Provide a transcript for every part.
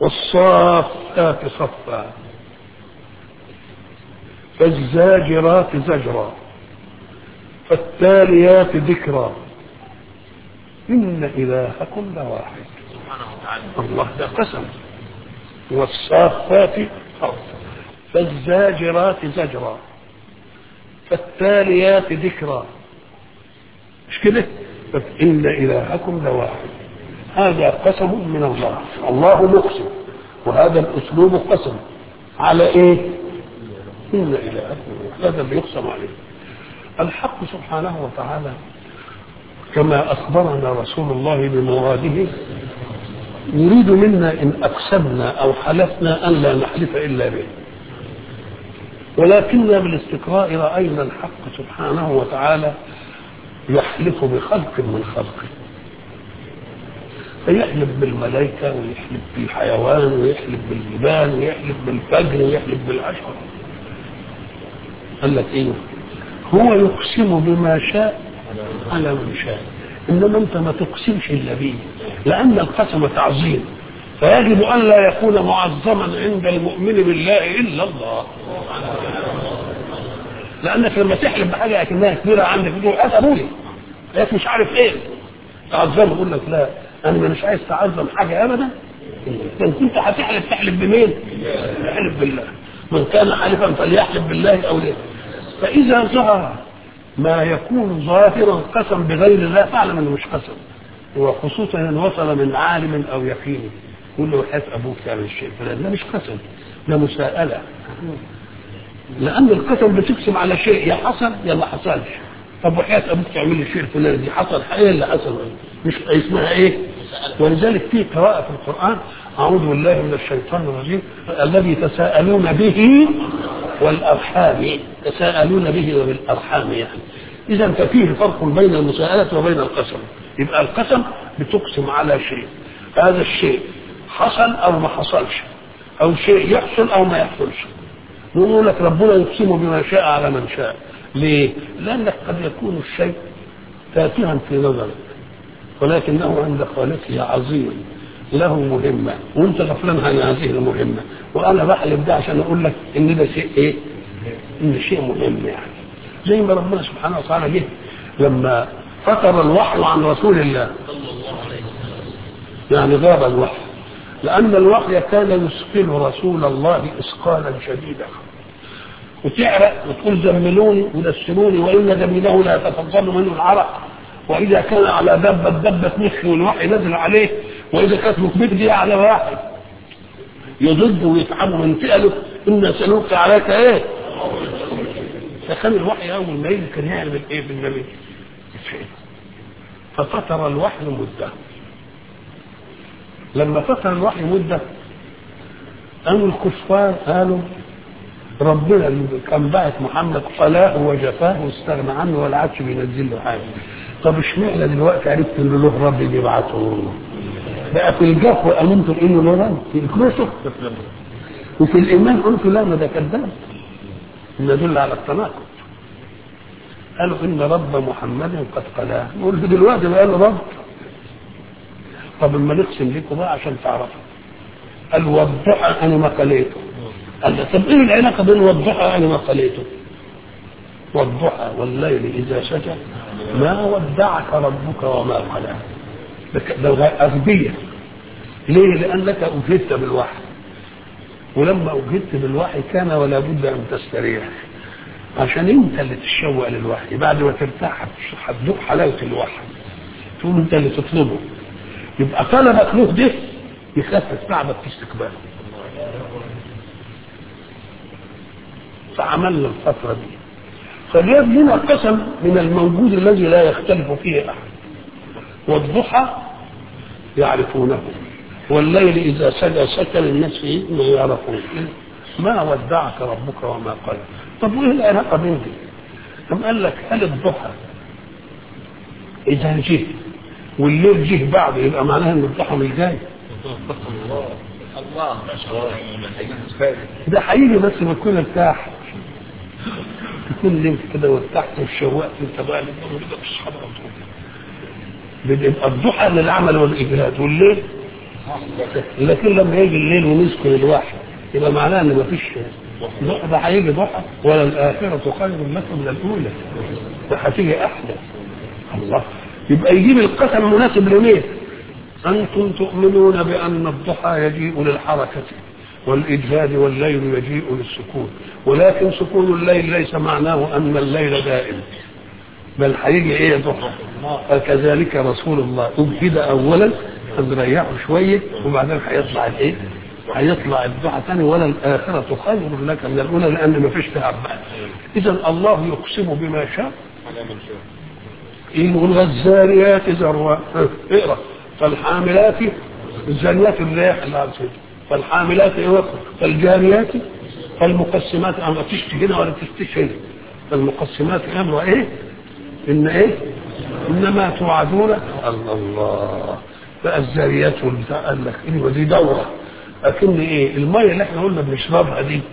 والصافات صفا فالزاجرات زجرا فالتاليات ذكرا إن إلهكم لواحد الله ده قسم والصافات صفا فالزاجرات زجرا فالتاليات ذكرا مش كده إن إلهكم لواحد هذا قسم من الله الله مقسم وهذا الأسلوب قسم على إيه إن إلهكم هذا اللي يقسم عليه الحق سبحانه وتعالى كما أخبرنا رسول الله بمراده يريد منا إن أقسمنا أو حلفنا أن لا نحلف إلا به ولكننا بالاستقراء رأينا الحق سبحانه وتعالى يحلف بخلق من خلقه فيحلف بالملائكة ويحلف بالحيوان ويحلف بالجبال ويحلف بالفجر ويحلف بالعشر قال لك ايه هو يقسم بما شاء على من شاء انما انت ما تقسمش الا به لان القسم تعظيم فيجب ان لا يكون معظما عند المؤمن بالله الا الله لانك لما تحلف بحاجه اكنها كبيره عندك تقول هات ابويا لكن مش عارف ايه تعظم يقول لك لا انا مش عايز تعظم حاجه ابدا ان كنت هتحلف تحلف بمين؟ تحلف بالله من كان حالفا فليحلف بالله او ليه فاذا ظهر ما يكون ظاهرا قسم بغير الله فاعلم انه مش قسم وخصوصا ان وصل من عالم او يقين يقول له حيث ابوك تعمل الشيء فلان ده مش قسم ده مساءله لان القسم بتقسم على شيء يا حصل يا ما حصلش طب وحياه ابوك تعمل لي الشيء الفلاني دي حصل ايه اللي حصل مش اسمها ايه ولذلك في قراءه في القران اعوذ بالله من الشيطان الرجيم الذي تساءلون به والارحام تساءلون به وبالارحام يعني اذا ففيه فرق بين المساءله وبين القسم يبقى القسم بتقسم على شيء هذا الشيء حصل او ما حصلش او شيء يحصل او ما يحصلش نقول لك ربنا يقسم بما شاء على من شاء ليه؟ لأنك قد يكون الشيء تافها في نظرك ولكنه عند خالقه عظيم له مهمة وانت غفلان عن هذه المهمة وانا بحلف ده عشان اقول لك ان ده شيء ايه ان شيء مهم يعني زي ما ربنا سبحانه وتعالى جه لما فتر الوحي عن رسول الله يعني غاب الوحي لأن الوحي كان يثقل رسول الله إثقالا شديدا وتعرق وتقول زملوني ودسروني وإن جميله لا يتفضل منه العرق وإذا كان على دبة دبة نخ والوحي نزل عليه وإذا كانت مكبت دي على واحد يضد ويتعب من فعله إن سلوك عليك إيه فكان الوحي أول ما يجي كان يعمل إيه بالنبي ففتر الوحي مده لما فتر الوحي مدة قاموا الكفار قالوا ربنا اللي كان بعت محمد قلاه وجفاه واستغنى عنه ولا عادش بينزل له حاجه طب اشمعنى دلوقتي عرفت ان له رب بيبعته بقى في الجف امنتم انه له رب في الكروسه وفي الايمان قلت لا ما ده كذاب ان يدل على التناقض قالوا ان رب محمد قد قلاه قلت دلوقتي بقى له رب طب اما نقسم لكم بقى عشان تعرفوا قال والضحى انا ما قليته قال له طب ايه العلاقه بين والضحى انا ما قليته والضحى والليل اذا سجى ما ودعك ربك وما قلاه ده اغبيه ليه لانك اجهدت بالوحي ولما اجهدت بالوحي كان ولا بد ان تستريح عشان انت اللي تتشوق للوحي بعد ما ترتاح هتذوق حلاوه الوحي تقوم انت اللي تطلبه يبقى طلبك له ده يخفف تعبك في استقباله فعملنا الفترة دي فجاب لنا قسم من الموجود الذي لا يختلف فيه أحد والضحى يعرفونه والليل إذا سجى سكن الناس فيه ما يعرفون ما ودعك ربك وما قال طب وإيه العلاقة بين دي؟ طب قال لك هل الضحى إذا جه والليل جه بعده يبقى معناها ان الضحى مش جاي الله الله ده هيجي بس ما تكون ارتاح تكون نمت كده وارتحت وشوقت انت بقى للنوم كده مش حاضر يبقى الضحى للعمل والاجهاد والليل لكن لما يجي الليل ونسكن الواحد يبقى معناه ان مفيش ده هيجي ضحى ولا الاخره خير لكم من الاولى ده هتيجي احدى الله يبقى يجيب القسم مناسب لمين؟ انتم تؤمنون بان الضحى يجيء للحركه والإجهاد والليل يجيء للسكون ولكن سكون الليل ليس معناه أن الليل دائم بل هيجي ايه ضحى فكذلك رسول الله أجهد أولا هنريحه شوية وبعدين هيطلع الايه؟ هيطلع الضحى ثاني ولا الآخرة خير لك من الأولى لأن ما فيش تعب إذا الله يقسم بما شاء على من شاء يقول والزاريات ذروا اقرا فالحاملات الزانيات الرياح اللي على الصدر فالحاملات ايه فالجاريات فالمقسمات ما تشتي هنا ولا تشتيش هنا فالمقسمات امر ايه ان ايه انما توعدون الله الله بقى الزاريات والبتاع قال لك ايه ودي دوره لكن ايه الميه اللي احنا قلنا بنشربها دي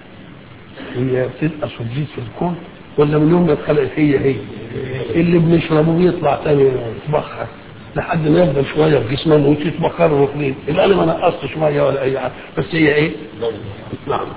هي بتبقى صديق في الكون ولا من يوم ما اتخلقت هي هي اللي بنشربه بيطلع تاني يتبخر لحد ما يفضل شويه في جسمنا ويتبخر واخدين يبقى انا ما نقصتش ميه ولا اي حاجه بس هي ايه؟ نعم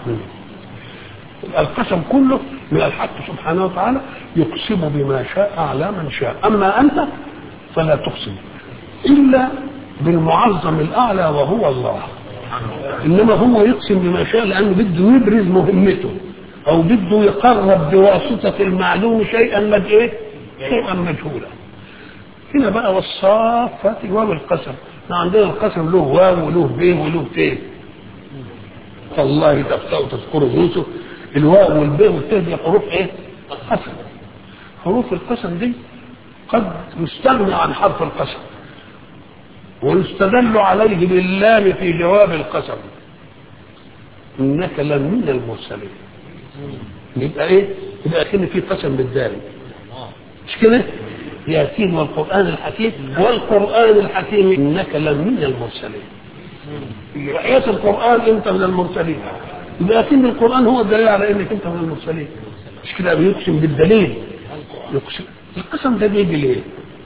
القسم كله من الحق سبحانه وتعالى يقسم بما شاء على من شاء اما انت فلا تقسم الا بالمعظم الاعلى وهو الله انما هو يقسم بما شاء لانه بده يبرز مهمته او بده يقرب بواسطه المعلوم شيئا مد ايه؟ شيئا مجهولا هنا بقى والصافات واو القسم احنا عندنا القسم له واو وله ب وله ت والله تفتأوا تذكروا يوسف الواو والب والت دي حروف ايه؟ قسم حروف القسم دي قد يستغنى عن حرف القسم ويستدل عليه باللام في جواب القسم انك لمن المرسلين يبقى ايه؟ يبقى كان في قسم بالدال مش كده؟ ياسين والقران الحكيم والقران الحكيم انك لمن المرسلين آيات القرآن أنت من المرسلين لكن القرآن هو الدليل على أنك أنت من المرسلين مش كده بيقسم بالدليل يقسم القسم ده بيجي ليه؟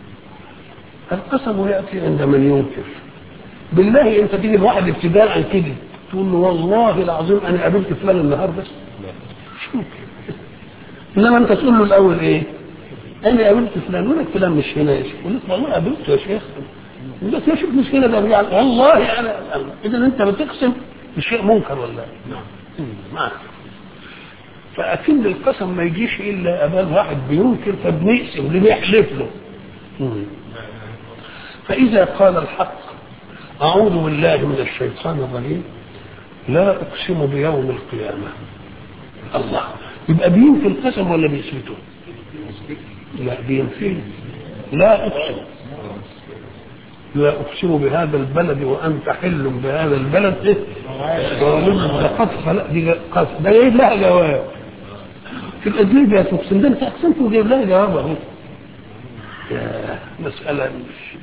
القسم يأتي عند من ينكر بالله أنت تيجي لواحد ابتداء عن كده تقول له والله العظيم أنا قابلت فلان النهارده مش ممكن إنما أنت تقول له الأول إيه؟ أنا قابلت فلان يقول لك فلان مش هنا يا شيخ يقول لك والله قابلته يا شيخ يقول لك يا شيخ مش هنا ده يعني والله أنا إذا أنت بتقسم بشيء منكر ولا ما فأكيد القسم ما يجيش إلا أمام واحد بينكر فبنقسم اللي بيحلف له فإذا قال الحق أعوذ بالله من الشيطان الرجيم لا أقسم بيوم القيامة الله يبقى بينفي القسم ولا بيثبته؟ لا بينفيه لا أقسم لا أقسم بهذا البلد وأنت حل بهذا البلد إيه؟ ده قد خلق دي قد ده جايب لها جواب في الأجنبي يا تقسم ده أنت أقسمت وجايب لها جواب أهو يا مسألة مش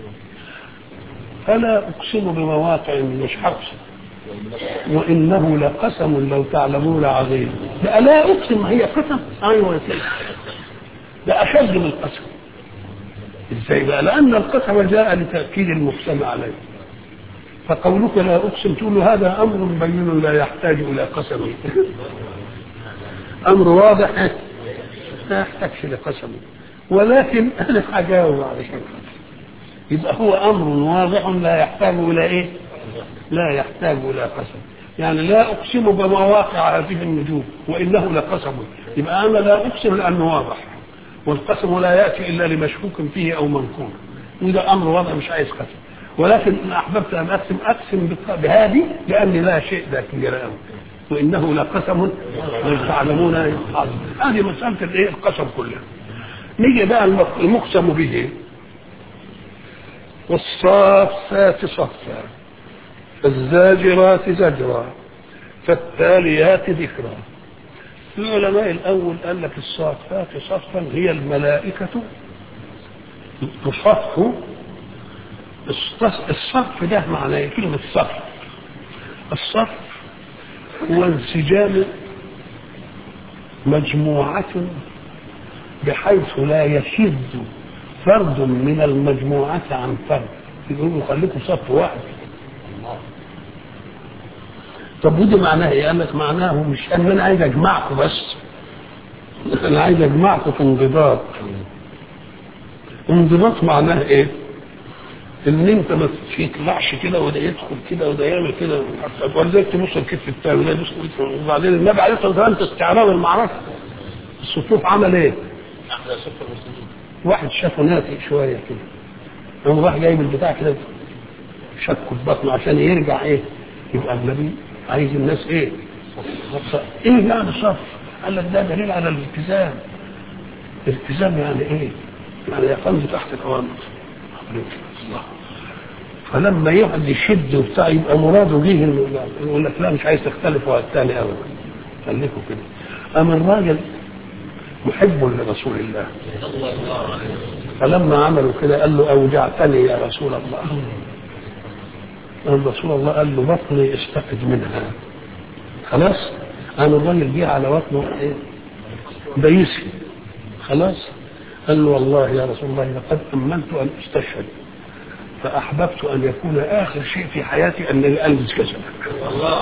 فلا أقسم بمواقع مش حقسم وإنه لقسم لو تعلمون عظيم ده لا أقسم هي قسم أيوة يا سيدي ده أشد من القسم ازاي بقى لان القسم جاء لتاكيد المقسم عليه فقولك لا اقسم تقول له هذا امر بين لا يحتاج الى قسم امر واضح لا يحتاجش لقسم ولكن انا هجاوب علشان يبقى هو امر واضح لا يحتاج الى ايه لا يحتاج الى قسم يعني لا اقسم بمواقع هذه النجوم وانه لقسم يبقى انا لا اقسم لانه واضح والقسم لا ياتي الا لمشكوك فيه او منكور وده امر وضع مش عايز قسم ولكن ان احببت ان اقسم اقسم بهذه لاني لا شيء ذاك جرام وانه لقسم لو تعلمون عظيم هذه مساله الايه القسم كلها نيجي بقى المقسم به والصافات صفا فالزاجرات زجرا فالتاليات ذكرا العلماء الاول قال لك الصافات صفا هي الملائكه تصف الصف ده معناه كلمه صف الصف هو انسجام مجموعة بحيث لا يشد فرد من المجموعة عن فرد يقولوا خليكم صف واحد طب ودي معناها ايه؟ قال لك معناه مش ان انا عايز اجمعكم بس انا عايز اجمعكم في انضباط انضباط معناه ايه؟ ان انت ما تطلعش كده وده يدخل كده وده يعمل كده ولذلك تبص الكتف الثاني وده يبص الكتف وبعدين النبي عليه الصلاه والسلام استعراض المعركه الصفوف عمل ايه؟ احنا صف المسلمين واحد شافه ناتئ شويه كده قام راح جايب البتاع كده شكه في بطنه عشان يرجع ايه؟ يبقى النبي عايز الناس ايه؟ صف. ايه يعني صف؟ قال لك ده دليل على الالتزام الالتزام يعني ايه؟ يعني يقوم تحت الاوامر الله فلما يقعد يشد وبتاع يبقى مراده جه يقول لك لا مش عايز تختلف على الثاني ابدا خليكوا كده اما الراجل محب لرسول الله صلى الله عليه وسلم فلما عملوا كده قال له اوجعتني يا رسول الله قال رسول الله قال له بطني استفد منها خلاص انا الراجل جه على بطنه ايه بيسي خلاص قال له والله يا رسول الله لقد امنت ان استشهد فاحببت ان يكون اخر شيء في حياتي انني البس كسبك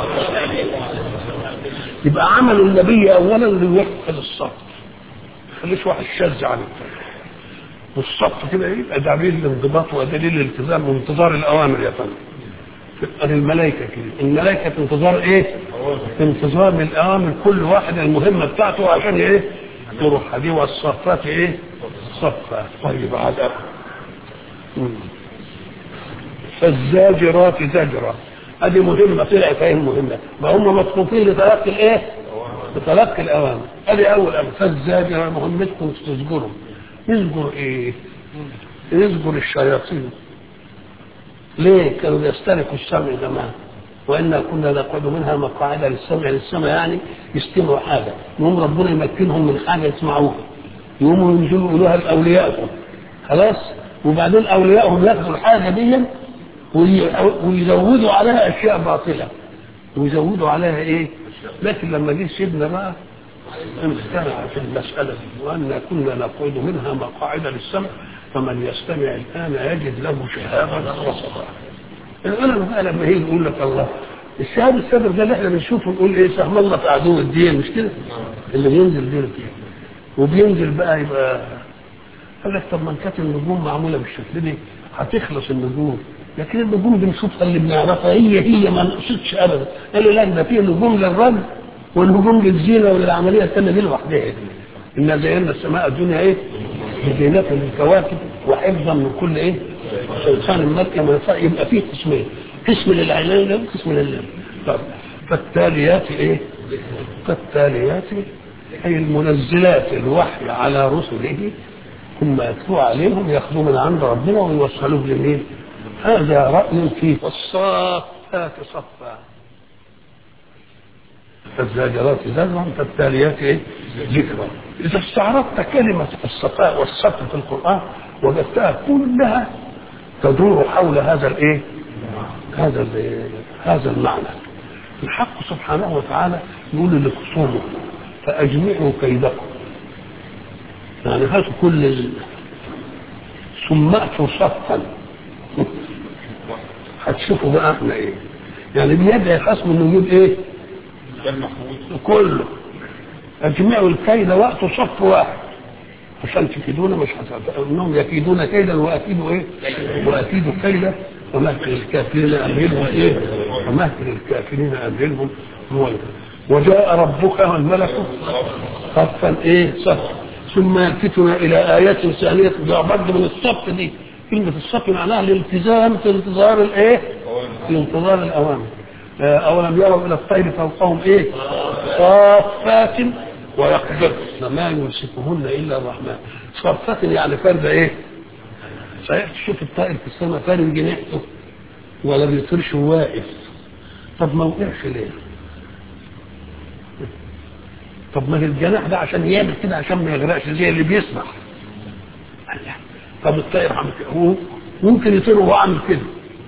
يبقى عمل النبي اولا ليوفق الصف خليش واحد شاذ عن التاني والصف كده يبقى دليل الانضباط ودليل الالتزام وانتظار الاوامر يا فندم تبقى الملائكه كده الملائكه في انتظار ايه؟ في انتظار من الاوامر كل واحد المهمه بتاعته عشان ايه؟ تروح دي والصفات ايه؟ صفا طيب عاد مم. فالزاجرات زجرا ادي مهمه طلعت ايه المهمه ما هم مطلوبين لتلقي الايه؟ لتلقي الاوامر ادي اول امر فالزاجرة مهمتكم تزجروا يزجر ايه؟ يزجر الشياطين ليه؟ كانوا يسترقوا السمع زمان وانا كنا نقعد منها مقاعد للسمع للسمع يعني يستمعوا حاجه يقوم ربنا يمكنهم من حاجه يسمعوها يقوموا ينزلوا يقولوها لاوليائهم خلاص وبعدين اوليائهم ياخذوا الحاجه دي وي- ويزودوا عليها اشياء باطله ويزودوا عليها ايه؟ لكن لما جه سيدنا بقى امتنع في المساله دي وان كنا نقعد منها مقاعد للسمع فمن يستمع الان يجد له شهابا رصدا العلماء بقى لما هي يقول لك الله الشهاب الصدر ده اللي احنا بنشوفه نقول ايه سهم الله في عدو الدين مش كده؟ اللي بينزل دين فيه وبينزل بقى يبقى قال لك طب ما إن كانت النجوم معموله بالشكل دي هتخلص النجوم لكن النجوم بنشوفها اللي بنعرفها هي هي ما نقصدش ابدا قال له لا ده في نجوم للرجل والنجوم للزينه وللعمليه الثانيه دي لوحدها دي انا زينا السماء الدنيا ايه؟ بزينة للكواكب وحفظا من كل ايه؟ شيطان المرء ما يصح يبقى فيه قسمين قسم للعينين وقسم لله طب فالتاليات ايه؟ فالتاليات اي المنزلات الوحي على رسله ثم يتلو عليهم ياخذوا من عند ربنا ويوصلوه لمين؟ هذا رأي فيه والصافات صفا فالزاجرات زجرا فالتاليات ايه؟ ذكرا اذا استعرضت كلمه الصفاء والصف في القران وجدتها كلها تدور حول هذا الايه؟ هذا ال- هذا المعنى الحق سبحانه وتعالى يقول لخصومه فاجمعوا كيدكم يعني هاتوا كل ال- ثم اتوا صفا هتشوفوا بقى احنا ايه يعني بيدعي خصم انه يجيب ايه كله اجمعوا الكيد وقت صف واحد عشان تكيدون مش هت- انهم يكيدون كيدا واكيدوا ايه واكيدوا كيدا ومهل الكافرين امهلهم ايه ومهل الكافرين امهلهم رويدا وجاء ربك والملك صفا ايه صف ثم يلفتنا الى ايات ثانيه ده برضه من الصف دي كلمه الصف معناها الالتزام في انتظار الايه في انتظار الاوامر آه، اولم يروا الى الطير فوقهم ايه صافات ويقبضن ما يمسكهن الا الرحمن صافات يعني فرد ايه صحيح تشوف الطائر في السماء فارد جناحه ولا بيطيرش واقف طب ما وقعش ليه طب ما الجناح ده عشان يعمل كده عشان ما يغرقش زي اللي بيسبح طب الطائر عامل كده هو ممكن يطير وهو عامل كده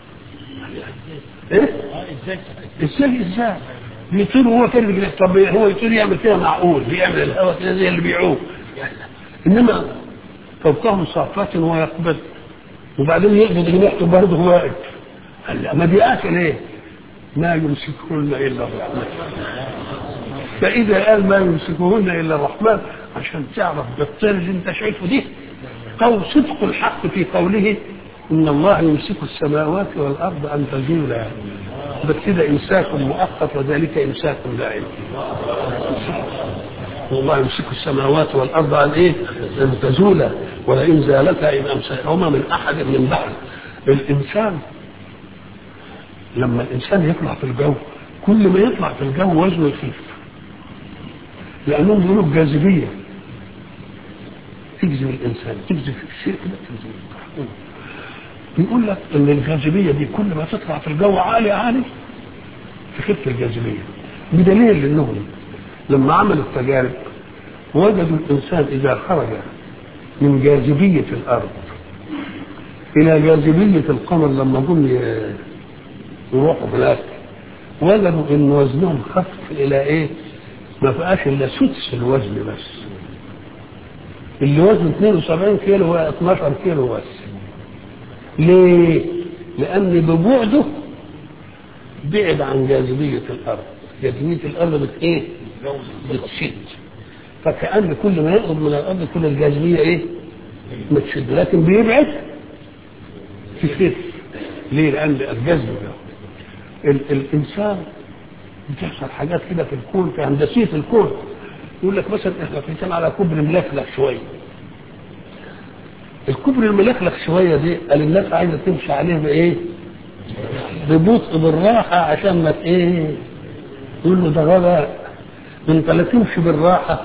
ايه ازاي ازاي بيطير وهو كده بيجري. طب هو يطير يعمل كده معقول بيعمل الهواء كده زي اللي بيعوم انما فوقهم صافات ويقبض وبعدين يقبض جناحته برضه واقف قال لا ما بيقاش ليه؟ ما يمسكهن الا الرحمن فاذا قال ما يمسكهن الا الرحمن عشان تعرف بالطير اللي انت شايفه دي قول صدق الحق في قوله ان الله يمسك السماوات والارض ان تزولا بس كده امساك مؤقت وذلك امساك دائم والله يمسك السماوات والارض ان ايه؟ ان تزولا ولئن زالتا ان امسكهما من احد من بعد الانسان لما الانسان يطلع في الجو كل ما يطلع في الجو وزنه يخف لانهم بيقولوا الجاذبيه تجذب الانسان تجذب الشيء كده تجذب بيقول لك ان الجاذبيه دي كل ما تطلع في الجو عالي عالي تخف الجاذبيه بدليل انهم لما عملوا التجارب وجدوا الانسان اذا خرج من جاذبيه الارض الى جاذبيه القمر لما جم ي- يروحوا هناك وجدوا ان وزنهم خف الى ايه؟ ما بقاش الا سدس الوزن بس اللي وزنه 72 كيلو هو 12 كيلو بس ليه؟ لأن ببعده بعد عن جاذبية الأرض جاذبية الأرض بت إيه؟ بتشد فكأن كل ما يقرب من الأرض كل الجاذبية إيه؟ بتشد لكن بيبعد تخف ليه؟ لأن الجذب ده ال- الإنسان بتحصل حاجات كده في الكون في هندسية الكون يقول لك مثلا احنا في على كوبري ملخلخ شويه الكوبري الملخلخ شويه دي قال الناس عايزه تمشي عليه بايه؟ ببطء بالراحه عشان ما ت- ايه؟ يقول له ده غباء انت لا تمشي بالراحه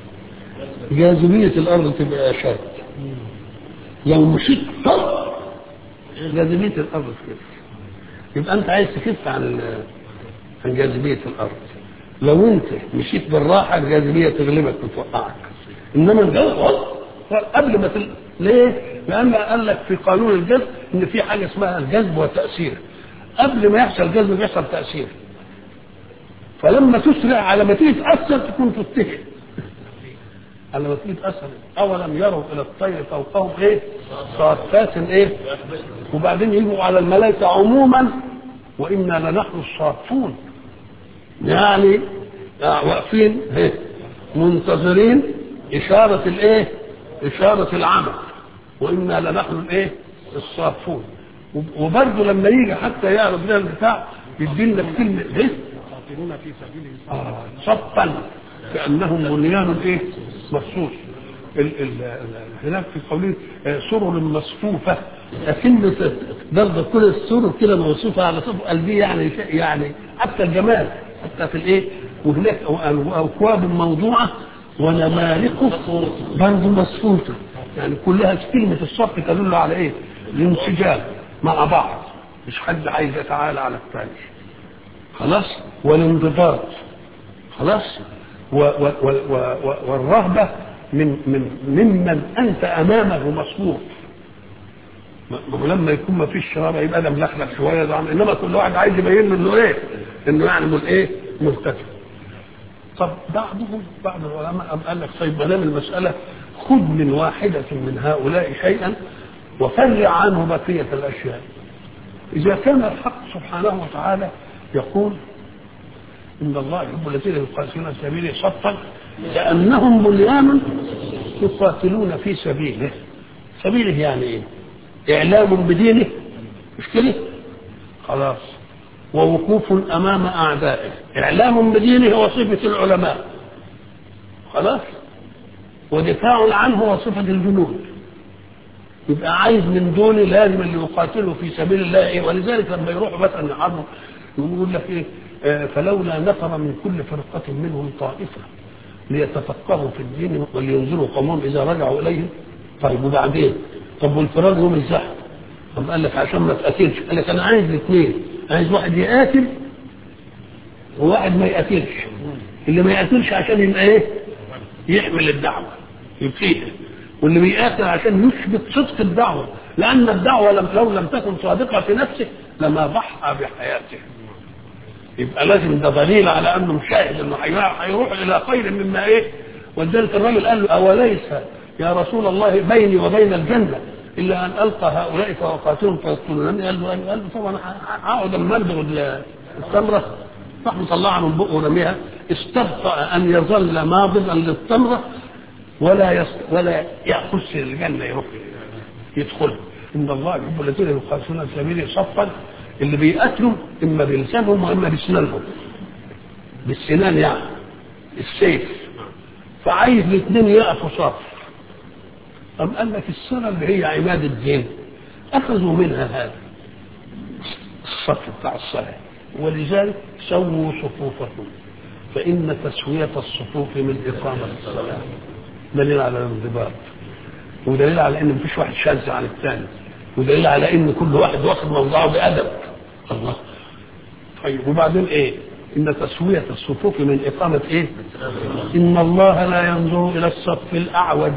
جاذبيه الارض تبقى اشد لو مشيت طب جاذبيه الارض تخف يبقى انت عايز تخف عن ال- عن جاذبيه الارض لو انت مشيت بالراحه الجاذبيه تغلبك وتوقعك انما الجو قبل ما تل... ليه؟ لان قال لك في قانون الجذب ان في حاجه اسمها الجذب والتاثير قبل ما يحصل جذب بيحصل تاثير فلما تسرع على ما تيجي تاثر تكون تتكل على ما تيجي تاثر اولم يروا الى الطير فوقهم ايه؟ صافات ايه؟ وبعدين يجوا على الملائكه عموما وانا لنحن الصافون يعني واقفين ايه منتظرين إشارة الإيه؟ إشارة العمل وإنا لنحن الإيه؟ الصافون وبرضه لما يجي حتى يعرض لنا البتاع يدي لنا كلمة إيه؟ آه صفا كأنهم بنيان إيه؟ مرصوص ال- ال- ال- هناك في قوله آه، سرر مصفوفة لكن برضه كل السرر كده موصوفة على صف قلبي يعني يعني حتى الجمال حتى في الايه وهناك أو- أكواب موضوعة ونمارق برضه مصفوفة يعني كلها كلمة الصف تدل على ايه؟ الانسجام مع بعض مش حد عايز يتعالى على الثاني خلاص والانضباط خلاص و و و و و والرهبة من من ممن أنت أمامه مصفوف ما هو لما يكون ما فيش شراب يبقى ده ملخلخ شويه ده عم- انما كل واحد عايز يبين له انه ايه؟ انه يعني من ايه؟ مرتفع. طب بعضهم بعض العلماء قام قال لك طيب ما دام المساله خذ من واحده من هؤلاء شيئا وفرع عنه بقيه الاشياء. اذا كان الحق سبحانه وتعالى يقول ان الله يحب الذين يقاتلون في سبيله صفا كانهم بنيان يقاتلون في سبيله. سبيله يعني ايه؟ إعلام بدينه مش كده؟ خلاص ووقوف أمام أعدائه إعلام بدينه وصفة العلماء خلاص ودفاع عنه وصفة الجنود يبقى عايز من دون لازم اللي يقاتلوا في سبيل الله إيه ولذلك لما يروحوا مثلا يحاربوا يقول لك إيه آه، فلولا نفر من كل فرقة منهم طائفة ليتفقهوا في الدين ولينذروا قومهم إذا رجعوا إليهم طيب وبعدين طب والفرار يوم الزحف طب قال لك عشان ما تقاتلش قال لك انا عايز الاثنين عايز واحد يقاتل وواحد ما يقاتلش اللي ما يقاتلش عشان يبقى ايه يحمل الدعوه يبقيها واللي بيقاتل عشان يثبت صدق الدعوه لان الدعوه لم لو لم تكن صادقه في نفسه لما ضحى بحياته يبقى لازم ده دليل على انه مشاهد انه هيروح هيروح الى خير مما ايه ولذلك الرجل قال له اوليس يا رسول الله بيني وبين الجنه الا ان القى هؤلاء فاقاتلهم فيقتلونني قال له قال له طبعا هقعد اما ابلغ ال- التمرة راح مطلعها من بقه ورميها استبطأ أن يظل ماضبا للتمرة ولا يص... ولا يخش الجنة يروح يدخل إن الله يحب الذين يقاتلون في سبيله صفا اللي بيقاتلوا إما بلسانهم وإما بسنانهم بالسنان يعني السيف فعايز الاثنين يقفوا صف أم قال لك الصلاة اللي هي عماد الدين أخذوا منها هذا الصف بتاع الصلاة ولذلك سووا صفوفكم فإن تسوية الصفوف من إقامة الصلاة دليل على الانضباط ودليل على إن مفيش واحد شاذ عن الثاني ودليل على إن كل واحد واخد موضعه بأدب الله طيب وبعدين إيه؟ إن تسوية الصفوف من إقامة إيه؟ إن الله لا ينظر إلى الصف الأعوج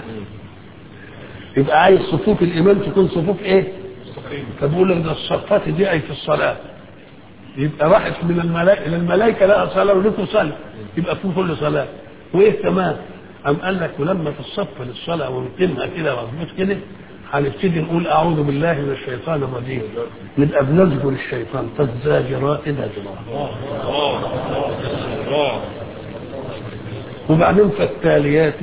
يبقى عايز صفوف الإمام تكون صفوف إيه؟ فبقول لك ده الصفات دي أي في الصلاة يبقى راحت من الملائكة للملائكة لها صلاة ولكم صلاة يبقى في كل صلاة وإيه كمان؟ أم قال لك ولما تصف للصلاة ونقيمها كده مظبوط كده هنبتدي نقول أعوذ بالله من الشيطان الرجيم نبقى بنزجر الشيطان فالزاجرات زجرا وبعدين فالتاليات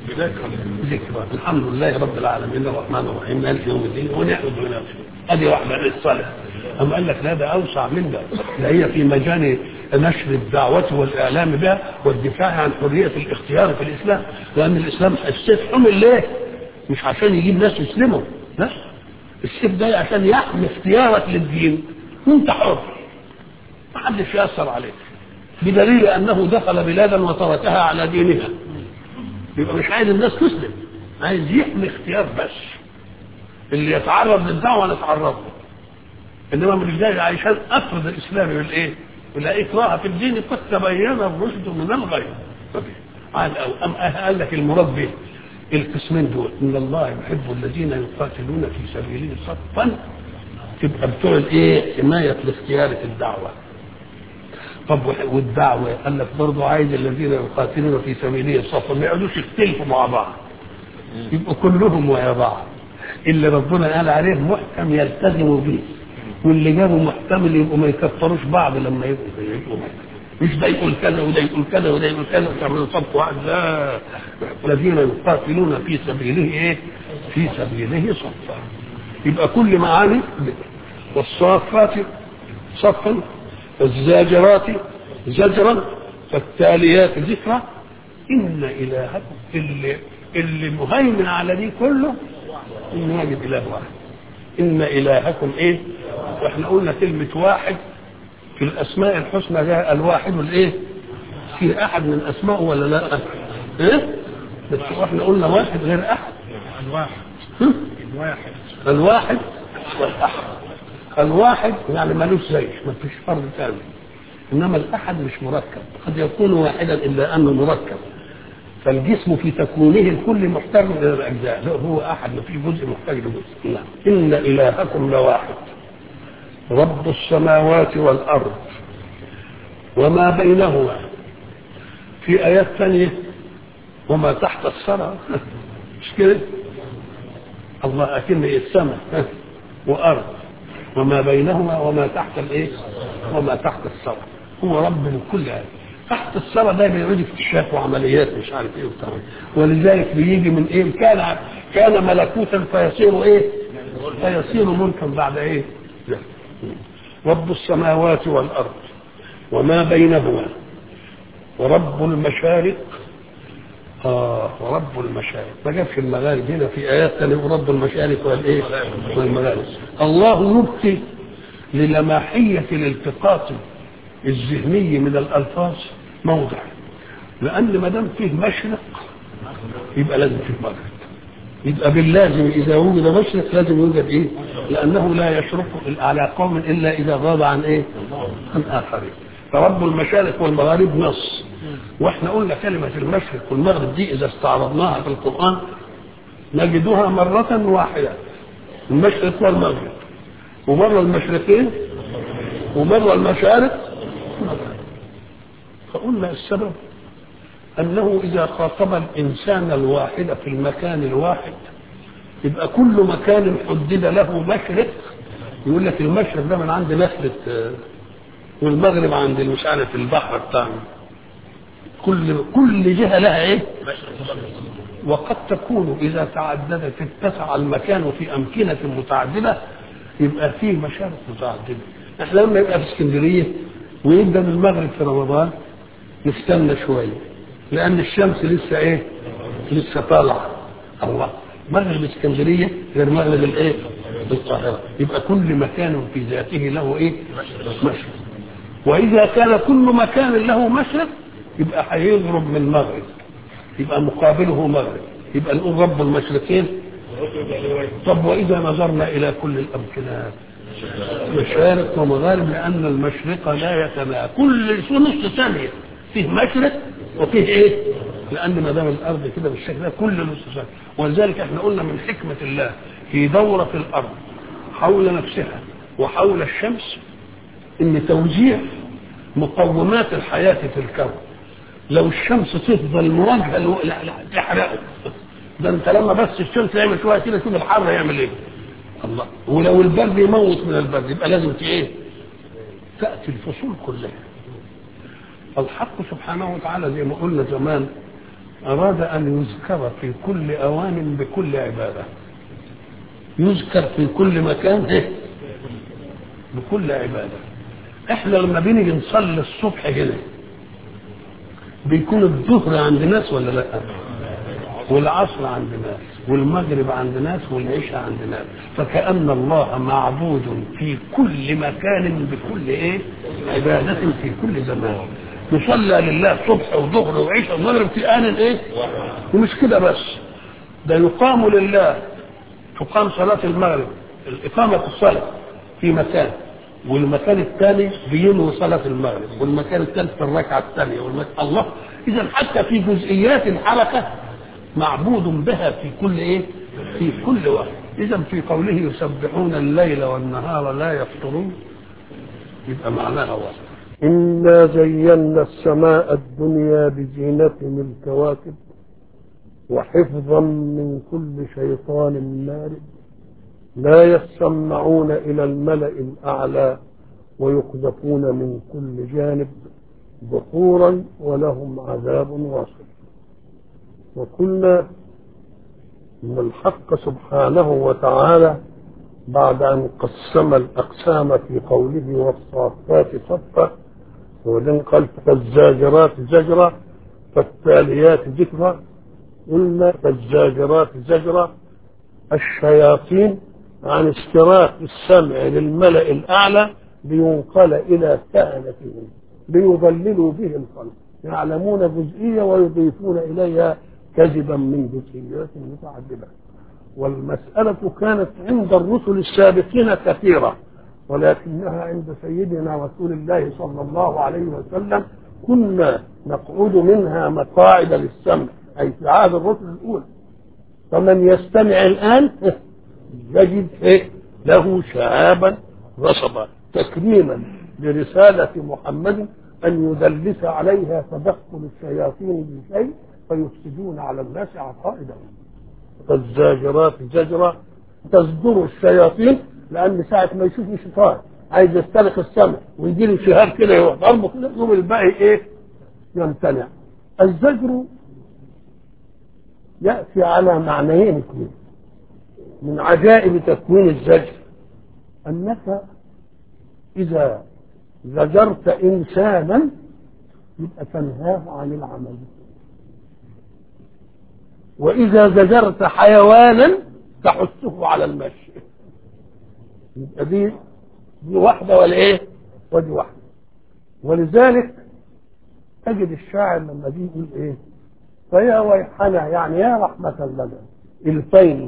ذكرى الحمد لله رب العالمين الرحمن الرحيم مالك يوم الدين ونعبد ونفسه ادي واحده للصلاه اما قال لك لا ده اوسع من ده ده هي في مجال نشر الدعوة والإعلام بها والدفاع عن حرية الاختيار في الإسلام لأن الإسلام السيف حمل ليه؟ مش عشان يجيب ناس يسلموا لا السيف ده عشان يحمي اختيارك للدين وانت حر ما حدش يأثر عليك بدليل أنه دخل بلادا وتركها على دينها يبقى مش عايز الناس تسلم عايز يحمي اختيار بس اللي يتعرض للدعوة نتعرض له انما مش جاي عشان افرض الاسلام بالايه؟ ولا اكراه في الدين قد تبين الرشد من الغي قال او ام قال لك المراد به القسمين دول ان الله يحب الذين يقاتلون في سبيله صفا تبقى بتوع الايه؟ حمايه الاختيار في الدعوه طب والدعوه قال لك برضه عايز الذين يقاتلون في سبيله صفا ما يقعدوش يختلفوا مع بعض يبقوا كلهم ويا بعض اللي ربنا قال عليه محكم يلتزموا به واللي جابوا محتمل يبقوا ما يكفروش بعض لما يبقوا يبقوا مش ده يقول كذا وده يقول كذا وده يقول كذا وتعملوا صف واحد لا الذين يقاتلون في سبيله ايه؟ في سبيله صفا يبقى كل معاني والصافات صفا الزاجرات زجرا فالتاليات ذكرى ان الهكم اللي اللي مهيمن على دي كله ان يجد اله واحد ان الهكم ايه واحنا قلنا كلمه واحد في الاسماء الحسنى ده الواحد الايه في احد من اسمائه ولا لا ايه بس احنا قلنا واحد غير احد الواحد الواحد الواحد والاحد الواحد يعني ملوش زي ما فيش فرد ثاني انما الاحد مش مركب قد يكون واحدا الا انه مركب فالجسم في تكوينه الكل محتاج الى الاجزاء لا هو احد ما في جزء محتاج لجزء نعم ان الهكم لواحد رب السماوات والارض وما بينهما في ايات ثانيه وما تحت الثرى مش كده الله اكن السماء وارض وما بينهما وما تحت الايه وما تحت الثرى هو رب لكل هذا تحت الثرى ده بيعود اكتشاف وعمليات مش عارف ايه وبتاع ولذلك بيجي من ايه كان كان ملكوتا فيصير ايه فيصير ملكا بعد ايه رب السماوات والارض وما بينهما ورب المشارق اه ورب المشارق ما جابش المغارب هنا في ايات ثانيه ورب المشارق والايه والمغارب الله يبقي للماحيه الالتقاط الذهني من الالفاظ موضع لان ما دام فيه مشرق يبقى لازم فيه مغرب يبقى باللازم اذا وجد مشرق لازم يوجد ايه لانه لا يشرق على قوم الا اذا غاب عن ايه عن اخرين فرب المشارق والمغارب نص واحنا قلنا كلمه المشرق والمغرب دي اذا استعرضناها في القران نجدها مره واحده المشرق والمغرب ومره المشرقين ومره المشارق فقلنا السبب أنه إذا خاطب الإنسان الواحد في المكان الواحد يبقى كل مكان حدد له مشرق يقول لك المشرق ده من عند نخلة والمغرب عند مش عارف البحر بتاعنا كل كل جهه لها ايه؟ وقد تكون اذا تعددت اتسع المكان في امكنه متعدده يبقى فيه مشارق متعدده احنا لما يبقى في اسكندريه ويبدا من المغرب في رمضان نستنى شويه لان الشمس لسه ايه؟ لسه طالعه الله مغرب اسكندريه غير مغرب الايه؟ القاهره يبقى كل مكان في ذاته له ايه؟ مشرق واذا كان كل مكان له مشرق يبقى هيغرب من المغرب يبقى مقابله مغرب يبقى نقول رب المشرقين طب واذا نظرنا الى كل الامكنات مشارق ومغارب لان المشرق لا يتناهى كل نص ثانيه فيه مشرق وفيه ايه؟ لان ما دام الارض كده بالشكل ده كل نص ثانيه ولذلك احنا قلنا من حكمه الله في دوره الارض حول نفسها وحول الشمس ان توزيع مقومات الحياه في الكون لو الشمس تفضل مواجهه لو... لا لا تحرقه ده انت لما بس الشمس يعمل شويه كده شوف الحر يعمل ايه الله ولو البرد يموت من البرد يبقى لازم ت- ايه تاتي الفصول كلها الحق سبحانه وتعالى زي ما قلنا زمان اراد ان يذكر في كل اوان بكل عباده يذكر في كل مكان إيه؟ بكل عباده احنا لما بنيجي نصلي الصبح هنا بيكون الظهر عند ناس ولا لا والعصر عند ناس والمغرب عند ناس والعشاء عند ناس فكأن الله معبود في كل مكان بكل ايه عبادة في كل زمان نصلى لله صبح وظهر وعشاء ومغرب في آن ايه ومش كده بس ده يقام لله تقام صلاة المغرب الإقامة الصلاة في مكان والمكان الثاني بينوي صلاة المغرب والمكان الثالث في الركعة الثانية والمكان الله إذا حتى في جزئيات الحركة معبود بها في كل إيه؟ في كل وقت إذا في قوله يسبحون الليل والنهار لا يفطرون يبقى معناها واحد إنا زينا السماء الدنيا بزينة من الكواكب وحفظا من كل شيطان مارد لا يسمعون إلى الملأ الأعلى ويقذفون من كل جانب دحورا ولهم عذاب واصب وقلنا ان الحق سبحانه وتعالى بعد ان قسم الاقسام في قوله والصافات صفا وبعدين قال فالزاجرات زجرا فالتاليات ذكرا قلنا فالزاجرات زجرا الشياطين عن اشتراك السمع للملأ الأعلى لينقل إلى كهنتهم ليضللوا به الخلق يعلمون جزئية ويضيفون إليها كذبا من جزئيات متعددة والمسألة كانت عند الرسل السابقين كثيرة ولكنها عند سيدنا رسول الله صلى الله عليه وسلم كنا نقعد منها مقاعد للسمع أي في عهد الرسل الأولى فمن يستمع الآن يجد إيه؟ له شهابا رصبا تكريما لرسالة محمد أن يدلس عليها تدخل الشياطين بشيء فيفسدون على الناس عقائدهم فالزاجرات زجرا تصدر الشياطين لأن ساعة ما يشوف شيطان عايز يسترق السمع ويجي له شهاب كده يروح ضربه كده يقوم الباقي إيه؟ يمتنع الزجر يأتي على معنيين اثنين من عجائب تكوين الزجر أنك إذا زجرت إنسانا يبقى تنهاه عن العمل وإذا زجرت حيوانا تحثه على المشي يبقى دي دي واحدة ولا إيه؟ ودي واحدة ولذلك تجد الشاعر لما دي يقول إيه؟ فيا ويحنا يعني يا رحمة لنا الفين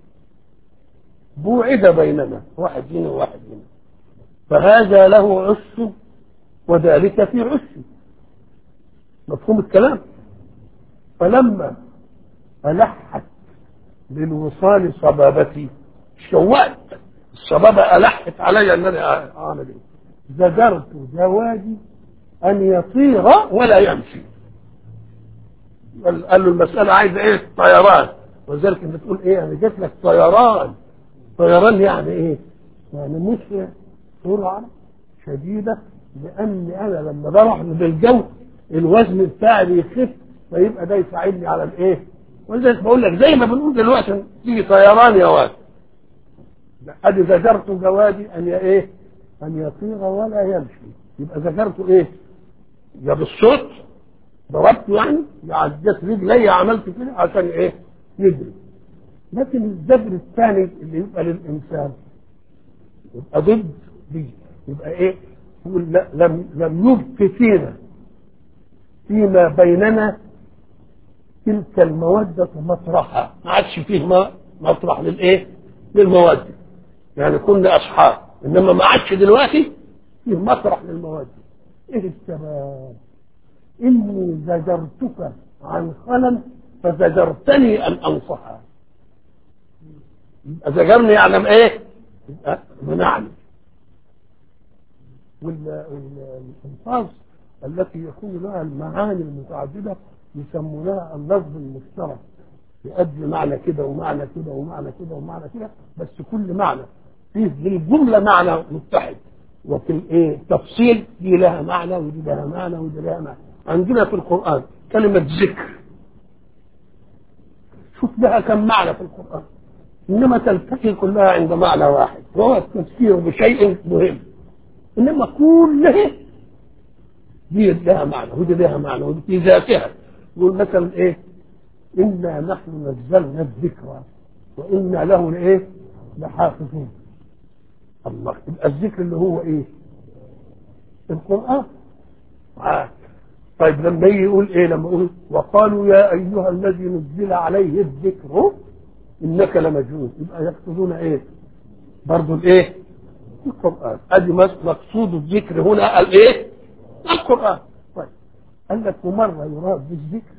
بوعد بيننا واحد هنا وواحد هنا فهذا له عش وذلك في عش مفهوم الكلام فلما ألحت للوصال صبابتي شوقت الصبابة ألحت علي أن أنا أعمل إيه زجرت زواجي أن يطير ولا يمشي قال له المسألة عايزة إيه طيران ولذلك أنت تقول إيه أنا جيت لك طيران طيران يعني إيه يعني مسرع سرعة شديدة لان انا لما بروح بالجو الوزن بتاعي بيخف فيبقى ده يساعدني على الايه ولذلك بقول لك زي ما بنقول دلوقتي تيجي طيران يا واد ادي زجرت جوادي ان ي- ايه ان يطير ولا يمشي يبقى زجرته ايه يا بالصوت ضربته يعني يا عديت رجلي عملت كده عشان ايه يجري لكن الزجر الثاني اللي يبقى للانسان يبقى ضد دي يبقى ايه يقول لا لم لم يبق فينا فيما بيننا تلك المودة مطرحها ما عادش فيه ما مطرح للايه للمودة يعني كنا اصحاب انما ما عادش دلوقتي فيه مطرح للمودة ايه السبب اني زجرتك عن خلل فزجرتني ان انصحها يبقى زجرني يعلم ايه يبقى منعني والالفاظ التي يكون لها المعاني المتعدده يسمونها اللفظ المشترك يؤدي معنى كده ومعنى كده ومعنى كده ومعنى كده بس كل معنى فيه للجمله معنى متحد وفي الايه تفصيل دي لها معنى ودي لها معنى ودي لها معنى عندنا في القران كلمه ذكر شوف لها كم معنى في القران انما تلتقي كلها عند معنى واحد وهو التفسير بشيء مهم انما كلها دي لها معنى ودي لها معنى ودي في ذاتها يقول مثلا ايه انا نحن نزلنا الذكر وانا له ايه لحافظون الله يبقى الذكر اللي هو ايه القران آه. طيب لما يجي يقول ايه لما يقول وقالوا يا ايها الذي نزل عليه الذكر انك لمجنون يبقى يقصدون ايه برضو الايه القران ادي مقصود الذكر هنا الايه القران طيب قال لك ومره يراد بالذكر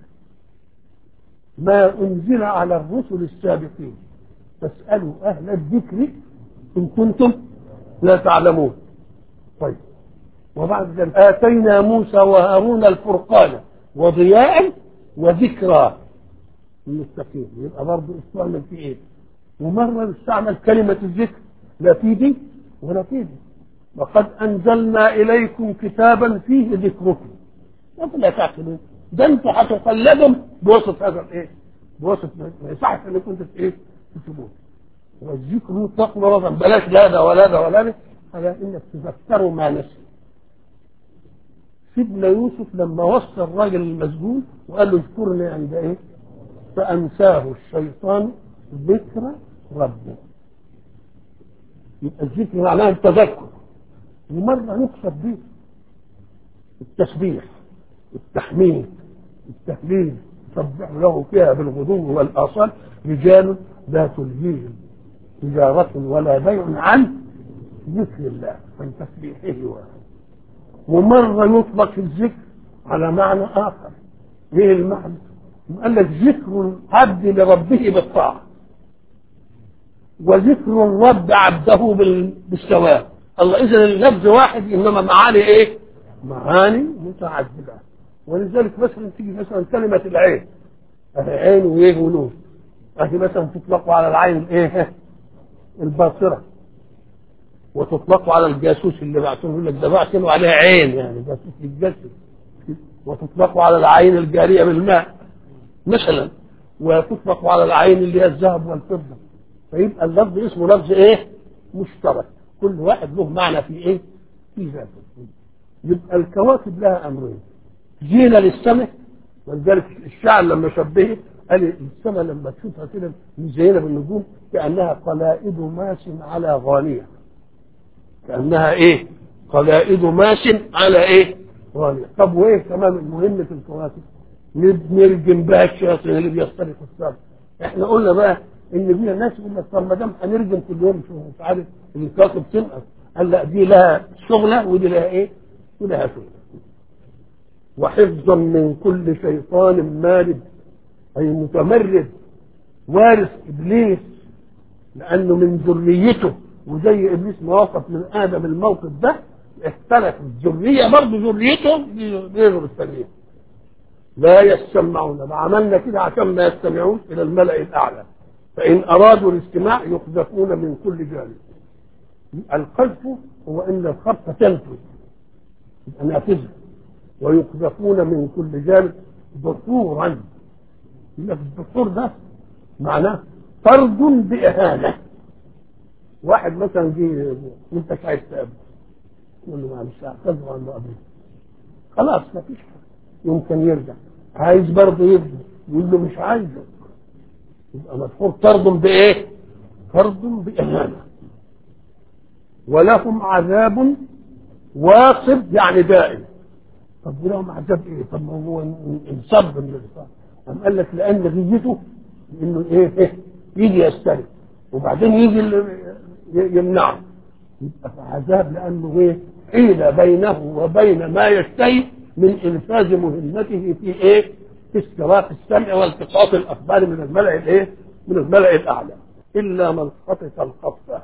ما انزل على الرسل السابقين فاسالوا اهل الذكر ان كنتم لا تعلمون طيب وبعد ذلك اتينا موسى وهارون الفرقان وضياء وذكرى المستقيم يبقى برضه استعمل في ايه ومره يستعمل كلمه الذكر لا في دي ولا في دي وقد انزلنا اليكم كتابا فيه ذكركم ولا تعقلون ده انتوا هتقلدوا بوسط هذا الايه بوسط ما يصحش انكم انتوا ايه تسيبوه والذكر مطلق مرضا بلاش لا ده ولا ده ولا ده على انك تذكروا ما نسي سيدنا يوسف لما وصى الراجل المسجون وقال له اذكرني عند ايه فأنساه الشيطان ذكر ربه يبقى الذكر معناه التذكر ومرة نقصد به التسبيح التحميد التهليل يسبح له فيها بالغدو والآصال رجال لا تلهيهم تجارة ولا بيع عن ذكر الله عن تسبيحه و- ومرة يطلق الذكر على معنى آخر ايه المعنى؟ قال لك ذكر العبد لربه بالطاعة وذكر الرب عبده بال- بالثواب الله اذا اللفظ واحد انما معاني ايه معاني متعدده ولذلك مثلا تيجي مثلا كلمه العين اهي عين وايه ونور اهي مثلا تطلق على العين الايه الباصره وتطلق على الجاسوس اللي بعتوه يقول لك ده بعتوا عليها عين يعني جاسوس يتجسس وتطلق على العين الجاريه بالماء مثلا وتطلق على العين اللي هي الذهب والفضه فيبقى اللفظ اسمه لفظ ايه مشترك كل واحد له معنى في ايه في ذاته يبقى الكواكب لها امرين زينه للسماء ولذلك الشاعر لما شبهه قال السماء لما تشوفها كده مزينه بالنجوم كانها قلائد ماس على غانيه كانها ايه قلائد ماس على ايه غانيه طب وايه كمان مهمه الكواكب نرجم بها الشياطين اللي بيخترقوا السماء احنا قلنا بقى ان في ناس يقول لك طب ما دام هنرجم كل يوم شو مش عارف الكواكب تنقص قال لا دي لها شغله ودي لها ايه؟ ولها شغله وحفظا من كل شيطان مارد اي متمرد وارث ابليس لانه من ذريته وزي ابليس ما وقف من ادم الموقف ده اختلف الذريه برضه ذريته بيغرب الثانيه لا يستمعون ما عملنا كده عشان ما يستمعون الى الملا الاعلى فان ارادوا الاستماع يقذفون من كل جانب القذف هو ان الخط تنفذ يبقى نافذة ويقذفون من كل جانب دحورا يقول لك الدحور ده معناه طرد بإهانة واحد مثلا جه وانت مش عايز تقابله يقول له معلش اعتذر عنه قبل خلاص ما فيش حاجة يمكن يرجع عايز برضه يرجع يقول له مش عايزك يبقى مدحور طرد بإيه؟ طرد بإهانة ولهم عذاب واصب يعني دائم طب ولهم عذاب ايه؟ طب ما هو انصب من الإنسان قام قال لك لأن غيته انه ايه ايه يجي يستلم وبعدين يجي اللي يمنعه يبقى في عذاب لانه ايه حيل بينه وبين ما يشتهي من انفاذ مهمته في ايه في استراق السمع والتقاط الاخبار من الملأ الايه من الملأ الاعلى الا من خطف الخطفه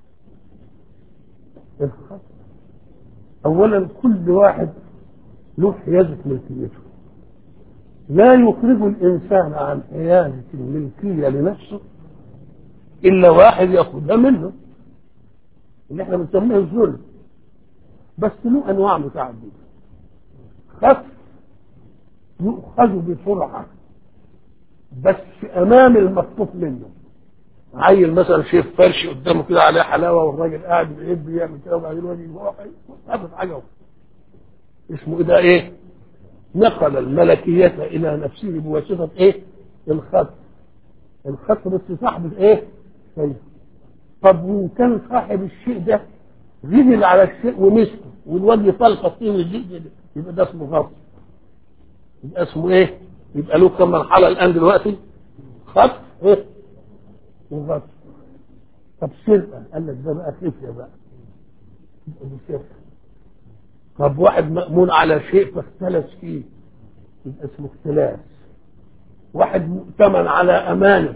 الخطف اولا كل واحد له حيازه ملكيته لا يخرج الإنسان عن حيازة الملكية لنفسه إلا واحد يأخذها منه اللي احنا بنسميه الظلم بس له أنواع متعددة خف يؤخذ بسرعة بس أمام المخطوف منه عيل مثلا شايف فرش قدامه كده عليه حلاوة والراجل قاعد بعيد بيعمل كده وبعدين الراجل يروح ياخد حاجة اسمه إيه ده إيه؟ نقل الملكية إلى نفسه بواسطة إيه؟ الخط الخط بس صاحب إيه؟ شيء طب وإن كان صاحب الشيء ده غزل على الشيء ومسكه والواد يطلق فيه ويجي يبقى ده اسمه غصب يبقى اسمه إيه؟ يبقى له كم مرحلة الآن دلوقتي؟ خط إيه؟ وغصب طب سرقة قال لك ده بقى خفية بقى يبقى دي سرقة طب واحد مأمون على شيء فاختلس فيه يبقى اسمه اختلاس واحد مؤتمن على أمانة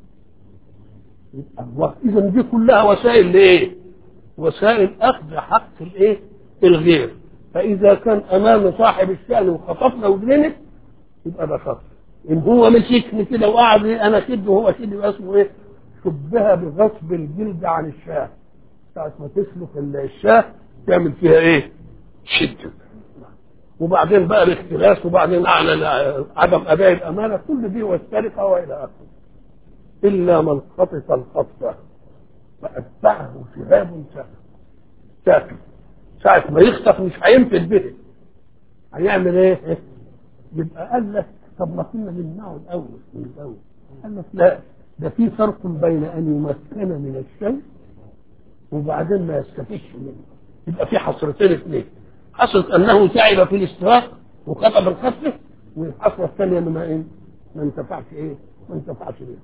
يبقى إذا دي كلها وسائل لإيه؟ وسائل أخذ حق الإيه؟ الغير فإذا كان أمام صاحب الشأن وخطفنا وجرنت يبقى ده خطف إن هو مسكني كده وقعد أنا شد وهو شد يبقى اسمه إيه؟ شبه بغصب الجلد عن الشاه ساعة ما تسلك الشاه تعمل فيها إيه؟ شدة وبعدين بقى الاختلاس وبعدين على عدم اداء الامانه كل دي والسرقه والى اخره الا من خطف الخطفه فاتبعه شهاب ساكن ساعة ما يخطف مش هينفذ به هيعمل ايه؟ يبقى قال لك طب ما كنا نمنعه الاول من الاول قال لك لا ده في فرق بين ان يمكن من الشيء وبعدين ما يستفيدش منه يبقى في حصرتين اثنين حصلت انه تعب في الاستراق وخطب الخطف والحصره الثانيه انه ما ايه ما انتفعش ايه ما انتفعش بيه